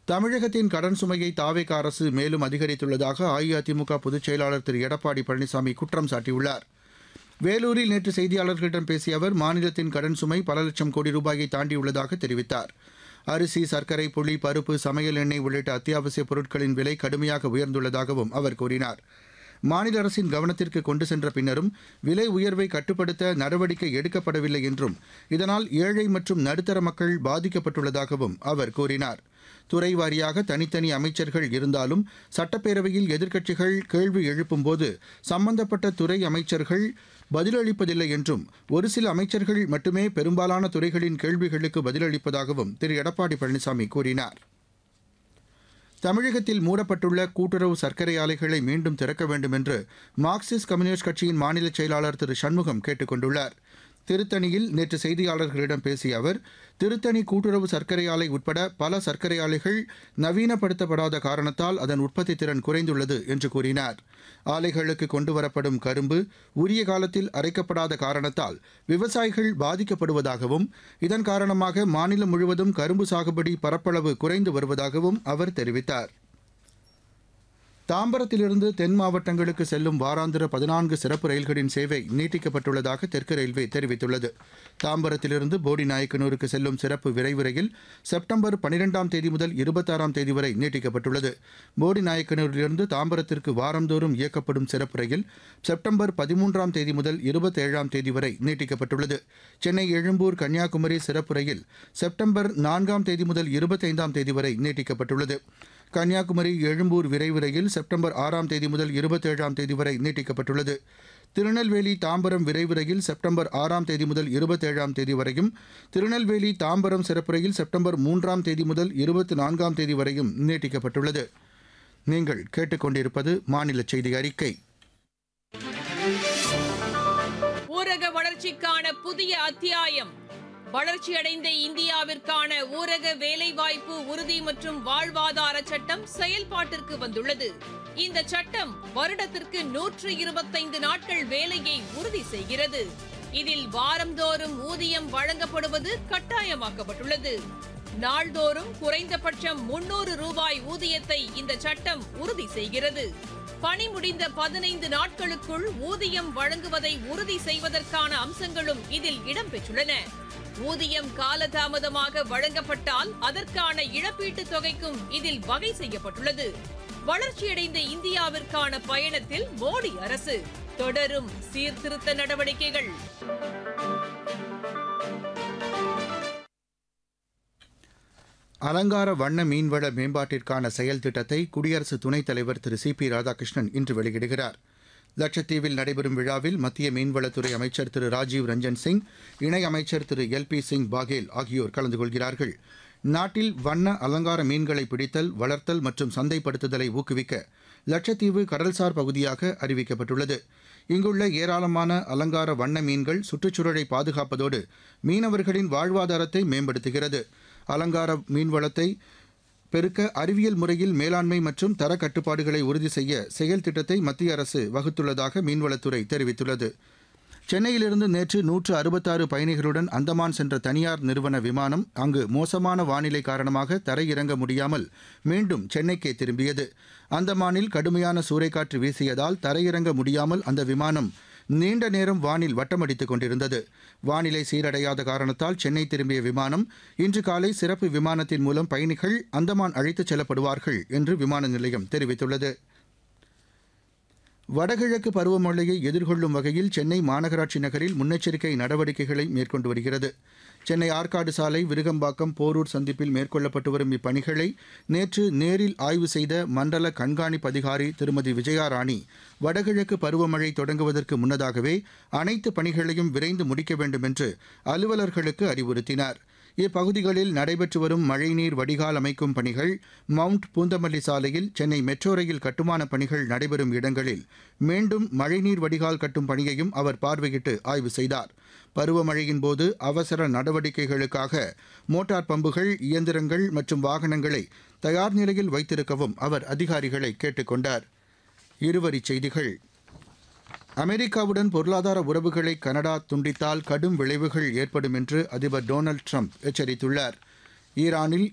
தமிழகத்தின் கடன் சுமையை தாவேக அரசு மேலும் அதிகரித்துள்ளதாக அஇஅதிமுக பொதுச் செயலாளர் திரு எடப்பாடி பழனிசாமி குற்றம் சாட்டியுள்ளார் வேலூரில் நேற்று செய்தியாளர்களிடம் பேசிய அவர் மாநிலத்தின் கடன் சுமை பல லட்சம் கோடி ரூபாயை தாண்டியுள்ளதாக தெரிவித்தார் அரிசி சர்க்கரை புளி பருப்பு சமையல் எண்ணெய் உள்ளிட்ட அத்தியாவசிய பொருட்களின் விலை கடுமையாக உயர்ந்துள்ளதாகவும் அவர் கூறினார் மாநில அரசின் கவனத்திற்கு கொண்டு சென்ற பின்னரும் விலை உயர்வை கட்டுப்படுத்த நடவடிக்கை எடுக்கப்படவில்லை என்றும் இதனால் ஏழை மற்றும் நடுத்தர மக்கள் பாதிக்கப்பட்டுள்ளதாகவும் அவர் கூறினார் துறை வாரியாக தனித்தனி அமைச்சர்கள் இருந்தாலும் சட்டப்பேரவையில் எதிர்க்கட்சிகள் கேள்வி எழுப்பும்போது சம்பந்தப்பட்ட துறை அமைச்சர்கள் பதிலளிப்பதில்லை என்றும் ஒரு சில அமைச்சர்கள் மட்டுமே பெரும்பாலான துறைகளின் கேள்விகளுக்கு பதிலளிப்பதாகவும் திரு எடப்பாடி பழனிசாமி கூறினார் தமிழகத்தில் மூடப்பட்டுள்ள கூட்டுறவு சர்க்கரை ஆலைகளை மீண்டும் திறக்க வேண்டும் என்று மார்க்சிஸ்ட் கம்யூனிஸ்ட் கட்சியின் மாநில செயலாளர் திரு சண்முகம் கேட்டுக் கொண்டுள்ளார் திருத்தணியில் நேற்று செய்தியாளர்களிடம் பேசிய அவர் திருத்தணி கூட்டுறவு சர்க்கரை ஆலை உட்பட பல சர்க்கரை ஆலைகள் நவீனப்படுத்தப்படாத காரணத்தால் அதன் உற்பத்தி திறன் குறைந்துள்ளது என்று கூறினார் ஆலைகளுக்கு கொண்டுவரப்படும் கரும்பு உரிய காலத்தில் அரைக்கப்படாத காரணத்தால் விவசாயிகள் பாதிக்கப்படுவதாகவும் இதன் காரணமாக மாநிலம் முழுவதும் கரும்பு சாகுபடி பரப்பளவு குறைந்து வருவதாகவும் அவர் தெரிவித்தார் தாம்பரத்திலிருந்து தென் மாவட்டங்களுக்கு செல்லும் வாராந்திர பதினான்கு சிறப்பு ரயில்களின் சேவை நீட்டிக்கப்பட்டுள்ளதாக தெற்கு ரயில்வே தெரிவித்துள்ளது தாம்பரத்திலிருந்து போடி நாயக்கனூருக்கு செல்லும் சிறப்பு விரைவு ரயில் செப்டம்பர் பனிரெண்டாம் தேதி முதல் இருபத்தாறாம் தேதி வரை நீட்டிக்கப்பட்டுள்ளது போடி நாயக்கனூரிலிருந்து தாம்பரத்திற்கு வாரந்தோறும் இயக்கப்படும் சிறப்பு ரயில் செப்டம்பர் பதிமூன்றாம் தேதி முதல் இருபத்தேழாம் தேதி வரை நீட்டிக்கப்பட்டுள்ளது சென்னை எழும்பூர் கன்னியாகுமரி சிறப்பு ரயில் செப்டம்பர் நான்காம் தேதி முதல் இருபத்தைந்தாம் தேதி வரை நீட்டிக்கப்பட்டுள்ளது கன்னியாகுமரி எழும்பூர் விரைவு ரயில் செப்டம்பர் ஆறாம் தேதி முதல் இருபத்தேழாம் தேதி வரை நீட்டிக்கப்பட்டுள்ளது திருநெல்வேலி தாம்பரம் விரைவு ரயில் செப்டம்பர் ஆறாம் தேதி முதல் இருபத்தேழாம் தேதி வரையும் திருநெல்வேலி தாம்பரம் சிறப்பு ரயில் செப்டம்பர் மூன்றாம் தேதி முதல் இருபத்தி நான்காம் தேதி வரையும் நீட்டிக்கப்பட்டுள்ளது நீங்கள் கேட்டுக்கொண்டிருப்பது மாநில செய்தி அறிக்கை ஊரக வளர்ச்சிக்கான புதிய அத்தியாயம் வளர்ச்சியடைந்த இந்தியாவிற்கான ஊரக வேலைவாய்ப்பு உறுதி மற்றும் வாழ்வாதார சட்டம் செயல்பாட்டிற்கு வந்துள்ளது இந்த சட்டம் வருடத்திற்கு நூற்று இருபத்தைந்து நாட்கள் வேலையை உறுதி செய்கிறது இதில் வாரந்தோறும் ஊதியம் வழங்கப்படுவது கட்டாயமாக்கப்பட்டுள்ளது நாள்தோறும் குறைந்தபட்சம் முன்னூறு ரூபாய் ஊதியத்தை இந்த சட்டம் உறுதி செய்கிறது பணி முடிந்த பதினைந்து நாட்களுக்குள் ஊதியம் வழங்குவதை உறுதி செய்வதற்கான அம்சங்களும் இதில் இடம்பெற்றுள்ளன ஊதியம் காலதாமதமாக வழங்கப்பட்டால் அதற்கான இழப்பீட்டுத் தொகைக்கும் இதில் வகை செய்யப்பட்டுள்ளது வளர்ச்சியடைந்த இந்தியாவிற்கான பயணத்தில் மோடி அரசு தொடரும் சீர்திருத்த நடவடிக்கைகள் அலங்கார வண்ண மீன்வள மேம்பாட்டிற்கான செயல் திட்டத்தை குடியரசு துணைத் தலைவர் திரு சி பி ராதாகிருஷ்ணன் இன்று வெளியிடுகிறார் லட்சத்தீவில் நடைபெறும் விழாவில் மத்திய மீன்வளத்துறை அமைச்சர் திரு ராஜீவ் ரஞ்சன் சிங் இணையமைச்சர் திரு எல் பி சிங் பாகேல் ஆகியோர் கலந்து கொள்கிறார்கள் நாட்டில் வண்ண அலங்கார மீன்களை பிடித்தல் வளர்த்தல் மற்றும் சந்தைப்படுத்துதலை ஊக்குவிக்க லட்சத்தீவு கடல்சார் பகுதியாக அறிவிக்கப்பட்டுள்ளது இங்குள்ள ஏராளமான அலங்கார வண்ண மீன்கள் சுற்றுச்சூழலை பாதுகாப்பதோடு மீனவர்களின் வாழ்வாதாரத்தை மேம்படுத்துகிறது அலங்கார மீன்வளத்தை பெருக்க அறிவியல் முறையில் மேலாண்மை மற்றும் தர கட்டுப்பாடுகளை உறுதி செய்ய செயல் திட்டத்தை மத்திய அரசு வகுத்துள்ளதாக மீன்வளத்துறை தெரிவித்துள்ளது சென்னையிலிருந்து நேற்று நூற்று அறுபத்தாறு பயணிகளுடன் அந்தமான் சென்ற தனியார் நிறுவன விமானம் அங்கு மோசமான வானிலை காரணமாக தரையிறங்க முடியாமல் மீண்டும் சென்னைக்கே திரும்பியது அந்தமானில் கடுமையான சூறைக்காற்று வீசியதால் தரையிறங்க முடியாமல் அந்த விமானம் நீண்ட நேரம் வானில் வட்டமடித்துக் கொண்டிருந்தது வானிலை சீரடையாத காரணத்தால் சென்னை திரும்பிய விமானம் இன்று காலை சிறப்பு விமானத்தின் மூலம் பயணிகள் அந்தமான் அழைத்துச் செல்லப்படுவார்கள் என்று விமான நிலையம் தெரிவித்துள்ளது வடகிழக்கு பருவமழையை எதிர்கொள்ளும் வகையில் சென்னை மாநகராட்சி நகரில் முன்னெச்சரிக்கை நடவடிக்கைகளை மேற்கொண்டு வருகிறது சென்னை ஆற்காடு சாலை விருகம்பாக்கம் போரூர் சந்திப்பில் மேற்கொள்ளப்பட்டு வரும் இப்பணிகளை நேற்று நேரில் ஆய்வு செய்த மண்டல கண்காணிப்பு அதிகாரி திருமதி விஜயா ராணி வடகிழக்கு பருவமழை தொடங்குவதற்கு முன்னதாகவே அனைத்து பணிகளையும் விரைந்து முடிக்க வேண்டும் என்று அலுவலர்களுக்கு அறிவுறுத்தினார் இப்பகுதிகளில் நடைபெற்று வரும் மழைநீர் வடிகால் அமைக்கும் பணிகள் மவுண்ட் பூந்தமல்லி சாலையில் சென்னை மெட்ரோ ரயில் கட்டுமான பணிகள் நடைபெறும் இடங்களில் மீண்டும் மழைநீர் வடிகால் கட்டும் பணியையும் அவர் பார்வையிட்டு ஆய்வு செய்தார் பருவமழையின் போது அவசர நடவடிக்கைகளுக்காக மோட்டார் பம்புகள் இயந்திரங்கள் மற்றும் வாகனங்களை தயார் நிலையில் வைத்திருக்கவும் அவர் அதிகாரிகளை கேட்டுக்கொண்டார் இருவரிச் செய்திகள் அமெரிக்காவுடன் பொருளாதார உறவுகளை கனடா துண்டித்தால் கடும் விளைவுகள் ஏற்படும் என்று அதிபர் டொனால்டு ட்ரம்ப் எச்சரித்துள்ளார் ஈரானில்